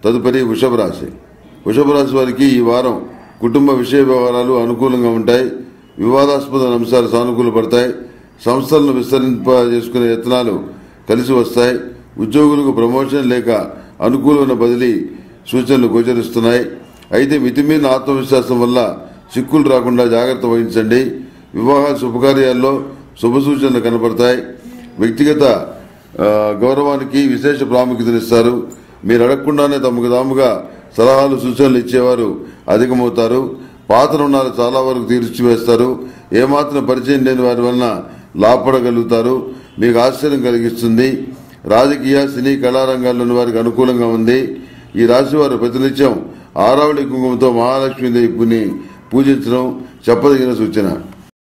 తదుపరి వృషభ రాశి వృషభ రాశి వారికి ఈ వారం కుటుంబ విషయ వ్యవహారాలు అనుకూలంగా ఉంటాయి వివాదాస్పద అంశాలు సానుకూల పడతాయి సంస్థలను విస్తరింపజేసుకునే యత్నాలు కలిసి వస్తాయి ఉద్యోగులకు ప్రమోషన్ లేక అనుకూలమైన బదిలీ సూచనలు గోచరిస్తున్నాయి అయితే మితిమీరిన ఆత్మవిశ్వాసం వల్ల చిక్కులు రాకుండా జాగ్రత్త వహించండి వివాహ శుభకార్యాల్లో శుభ సూచనలు కనపడతాయి వ్యక్తిగత ఆ, గౌరవానికి విశేష ప్రాముఖ్యతనిస్తారు మీరు అడగకుండానే తమకు తాముగా సలహాలు సూచనలు ఇచ్చేవారు అధికమవుతారు పాత రుణాలు చాలా వరకు తీర్చివేస్తారు ఏమాత్రం పరిచయం లేని వారి వలన లాభపడగలుగుతారు మీకు ఆశ్చర్యం కలిగిస్తుంది రాజకీయ సినీ కళారంగాల్లోని వారికి అనుకూలంగా ఉంది ఈ రాశి వారు ప్రతినిత్యం ఆరావళి కుంకుమతో మహాలక్ష్మీదేవిని పూజించడం చెప్పదగిన సూచన